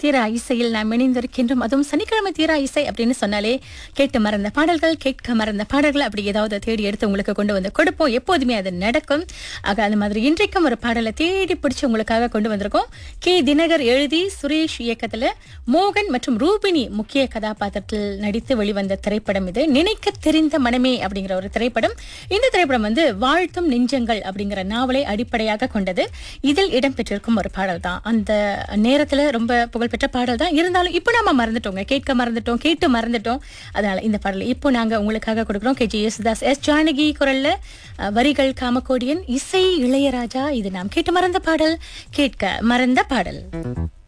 தீரா இசையில் நாம் இணைந்திருக்கின்றோம் அதுவும் சனிக்கிழமை தீரா இசை அப்படின்னு சொன்னாலே கேட்டு மறந்த பாடல்கள் கேட்க மறந்த பாடல்கள் அப்படி ஏதாவது தேடி எடுத்து உங்களுக்கு கொண்டு வந்து கொடுப்போம் எப்போதுமே அது நடக்கும் ஆக அந்த மாதிரி இன்றைக்கும் ஒரு பாடலை தேடி பிடிச்சு உங்களுக்காக கொண்டு வந்திருக்கோம் கே தினகர் எழுதி சுரேஷ் இயக்கத்துல மோகன் மற்றும் ரூபினி முக்கிய கதாபாத்திரத்தில் நடித்து வெளிவந்த திரைப்படம் இது நினைக்க தெரிந்த மனமே அப்படிங்கிற ஒரு திரைப்படம் இந்த திரைப்படம் வந்து வாழ்த்தும் நெஞ்சங்கள் அப்படிங்கிற நாவலை அடிப்படையாக கொண்டது இதில் இடம்பெற்றிருக்கும் ஒரு பாடல் தான் அந்த நேரத்துல ரொம்ப புகழ்பெற்ற பாடல் தான் இருந்தாலும் இப்போ நாம மறந்துட்டோங்க கேட்க மறந்துட்டோம் கேட்டு மறந்துட்டோம் அதனால இந்த பாடலை இப்போ நாங்க உங்களுக்காக கொடுக்குறோம் K J Yesudas S Janaki குரல்ல அஹ், வரிகள் காமக்கோடியன் இசை இளையராஜா இது நாம் கேட்டு மறந்த பாடல் கேட்க மறந்த பாடல்